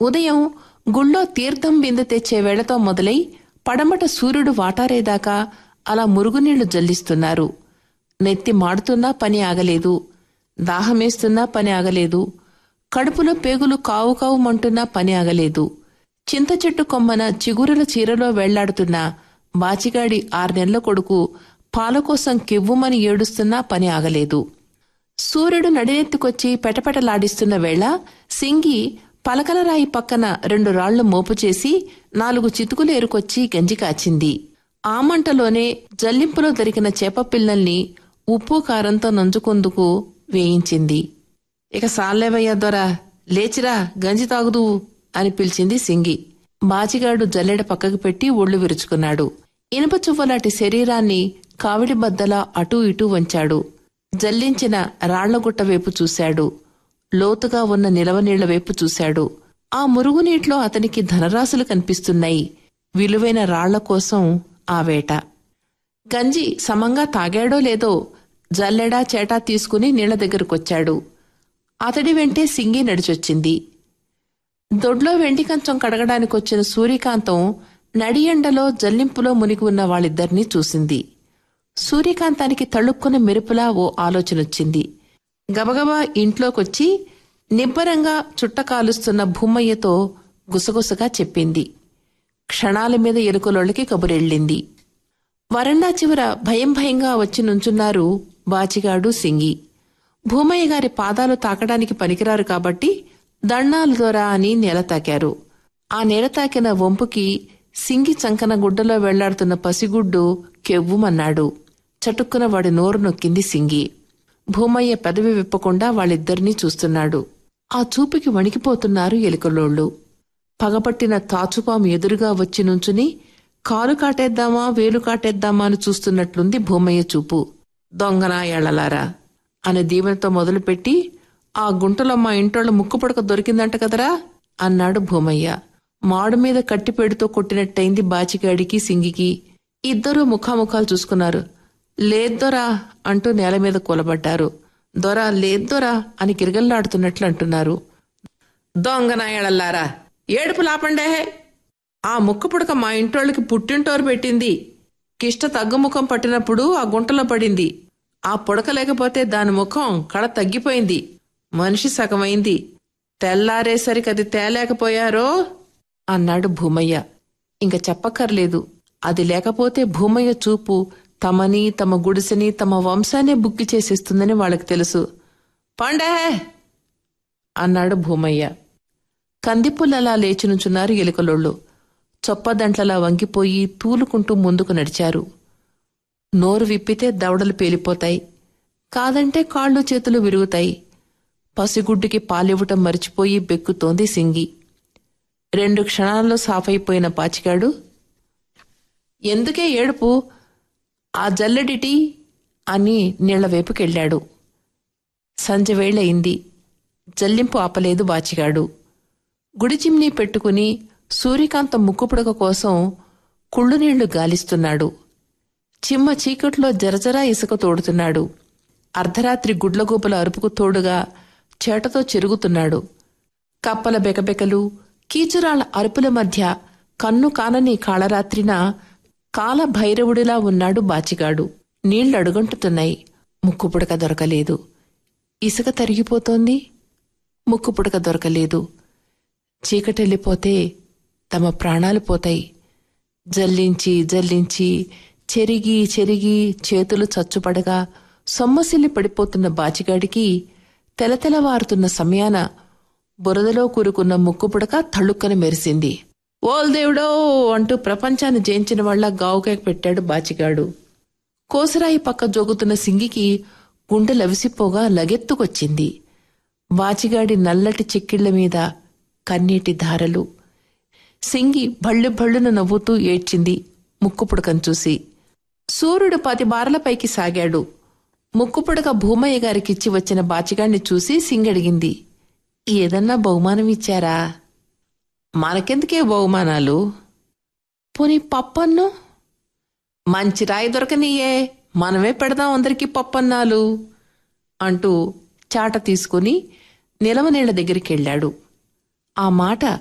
ఉదయం గుళ్ళో తీర్థం బిందె తెచ్చే వేళతో మొదలై పడమట సూర్యుడు వాటారేదాకా అలా మురుగునీళ్లు జల్లిస్తున్నారు నెత్తి మాడుతున్నా పని ఆగలేదు దాహమేస్తున్నా పని ఆగలేదు కడుపులో పేగులు కావు కావుమంటున్నా పని ఆగలేదు చింత చెట్టు కొమ్మన చిగురుల చీరలో వెళ్లాడుతున్న బాచిగాడి ఆర్నెళ్ల కొడుకు పాల కోసం కెవ్వుమని ఏడుస్తున్నా పని ఆగలేదు సూర్యుడు నడినెత్తుకొచ్చి పెటపెటలాడిస్తున్న వేళ సింగి పలకలరాయి పక్కన రెండు రాళ్లు మోపు చేసి నాలుగు చితుకులు ఏరుకొచ్చి గంజి కాచింది ఆ మంటలోనే జల్లింపులో దొరికిన చేప పిల్లల్ని ఉప్పు కారంతో నంజుకొందుకు వేయించింది ఇక సాల్లేవయ్యా దొరా లేచిరా గంజి తాగుదువు అని పిలిచింది సింగి బాచిగాడు జల్లెడ పక్కకు పెట్టి ఒళ్ళు విరుచుకున్నాడు ఇనుప చువ్వలాంటి శరీరాన్ని కావిడి బద్దలా అటూ ఇటూ వంచాడు జల్లించిన రాళ్లగుట్ట వైపు చూశాడు లోతుగా ఉన్న నిలవనీళ్ల వైపు చూశాడు ఆ మురుగునీటిలో అతనికి ధనరాశులు కనిపిస్తున్నాయి విలువైన రాళ్ల కోసం ఆ వేట గంజి సమంగా తాగాడో లేదో జల్లెడా చేటా తీసుకుని నీళ్ల దగ్గరకొచ్చాడు అతడి వెంటే సింగి నడిచొచ్చింది దొడ్లో వెండి కంచం కడగడానికొచ్చిన సూర్యకాంతం నడియండలో జల్లింపులో మునిగి ఉన్న వాళ్ళిద్దరినీ చూసింది సూర్యకాంతానికి తళుక్కున మెరుపులా ఓ ఆలోచనొచ్చింది గబగబా ఇంట్లోకొచ్చి నిబ్బరంగా చుట్ట కాలుస్తున్న భూమయ్యతో గుసగుసగా చెప్పింది క్షణాల మీద ఎలుకలోళ్ళకి కబురెళ్ళింది వరండా చివర భయం భయంగా వచ్చి నుంచున్నారు బాచిగాడు సింగి భూమయ్య గారి పాదాలు తాకడానికి పనికిరారు కాబట్టి దండాలు దొరా అని నేల తాకారు ఆ నేల తాకిన వంపుకి సింగి చంకన గుడ్డలో వెళ్లాడుతున్న పసిగుడ్డు కెవ్వుమన్నాడు చటుక్కున వాడి నోరు నొక్కింది సింగి భూమయ్య పెదవి విప్పకుండా వాళ్ళిద్దరినీ చూస్తున్నాడు ఆ చూపుకి వణికిపోతున్నారు ఎలుకలోళ్ళు పగపట్టిన తాచుపాము ఎదురుగా వచ్చి నుంచుని కాలు కాటేద్దామా వేలు కాటేద్దామా అని చూస్తున్నట్లుంది భూమయ్య చూపు దొంగనా ఎళ్లలారా అని దీవెనతో మొదలుపెట్టి ఆ గుంటలో మా ఇంటోళ్ళ ముక్కు పుడక దొరికిందంట కదరా అన్నాడు భూమయ్య మాడు మీద కట్టి పెడుతూ కొట్టినట్టయింది బాచిగాడికి సింగికి ఇద్దరూ ముఖాముఖాలు చూసుకున్నారు లేద్దొరా అంటూ నేల మీద కూలబడ్డారు దొరా లేద్దొరా అని గిరగల్లాడుతున్నట్లు అంటున్నారు దొంగనాయళల్లారా ఏడుపు లాపండే ఆ ముక్క పుడక మా ఇంటోళ్ళకి పుట్టింటోరు పెట్టింది కిష్ట తగ్గుముఖం పట్టినప్పుడు ఆ గుంటలో పడింది ఆ పుడక లేకపోతే దాని ముఖం కళ తగ్గిపోయింది మనిషి సగమైంది తెల్లారేసరికి అది తేలేకపోయారో అన్నాడు భూమయ్య ఇంక చెప్పక్కర్లేదు అది లేకపోతే భూమయ్య చూపు తమని తమ గుడిసెని తమ వంశాన్నే బుక్కి చేసేస్తుందని వాళ్ళకి తెలుసు పండే అన్నాడు భూమయ్య కందిపుల్లలా లేచి నుంచున్నారు ఎలుకలోళ్ళు చొప్పదంట్లలా వంగిపోయి తూలుకుంటూ ముందుకు నడిచారు నోరు విప్పితే దవడలు పేలిపోతాయి కాదంటే కాళ్ళు చేతులు విరుగుతాయి పసిగుడ్డుకి పాలివ్వటం మరిచిపోయి బెక్కుతోంది సింగి రెండు క్షణాల్లో సాఫైపోయిన పాచిగాడు ఎందుకే ఏడుపు ఆ జల్లెడిటి అని నీళ్ల వైపుకెళ్ళాడు సంజవేళయింది జల్లింపు ఆపలేదు బాచిగాడు గుడి చిమ్నీ పెట్టుకుని సూర్యకాంత ముక్కుపుడక కోసం కుళ్ళునీళ్లు గాలిస్తున్నాడు చిమ్మ చీకట్లో జరజరా ఇసుక తోడుతున్నాడు అర్ధరాత్రి గుడ్లగూపల అరుపుకు తోడుగా చేటతో చెరుగుతున్నాడు కప్పల బెకబెకలు కీచురాళ్ల అరుపుల మధ్య కన్ను కానని కాళరాత్రిన కాల భైరవుడిలా ఉన్నాడు బాచిగాడు నీళ్లు అడుగంటుతున్నాయి ముక్కుపుడక దొరకలేదు ఇసుక తరిగిపోతోంది ముక్కుపుడక దొరకలేదు చీకటెళ్ళిపోతే తమ ప్రాణాలు పోతాయి జల్లించి జల్లించి చెరిగి చెరిగి చేతులు చచ్చుపడగా సొమ్మసిల్లి పడిపోతున్న బాచిగాడికి తెలతెలవారుతున్న సమయాన బురదలో కూరుకున్న ముక్కుపుడక తళుక్కన మెరిసింది ఓల్ దేవుడో అంటూ ప్రపంచాన్ని జయించిన వాళ్ల గావుకేక పెట్టాడు బాచిగాడు కోసరాయి పక్క జోగుతున్న సింగికి గుండె లవిసిపోగా లగెత్తుకొచ్చింది బాచిగాడి నల్లటి చెక్కిళ్ల మీద కన్నీటి ధారలు సింగి భళ్ళు భళ్ళున నవ్వుతూ ఏడ్చింది ముక్కుపుడకను చూసి సూర్యుడు పది బారలపైకి సాగాడు ముక్కుపుడక భూమయ్య గారికిచ్చి వచ్చిన బాచిగాణ్ణి చూసి సింగడిగింది ఏదన్నా బహుమానం ఇచ్చారా మనకెందుకే బహుమానాలు పోనీ పప్పన్ను మంచి రాయి దొరకనియే మనమే పెడదాం అందరికీ పప్పన్నాలు అంటూ చాట తీసుకుని నిలవనీళ్ల దగ్గరికి వెళ్ళాడు ఆ మాట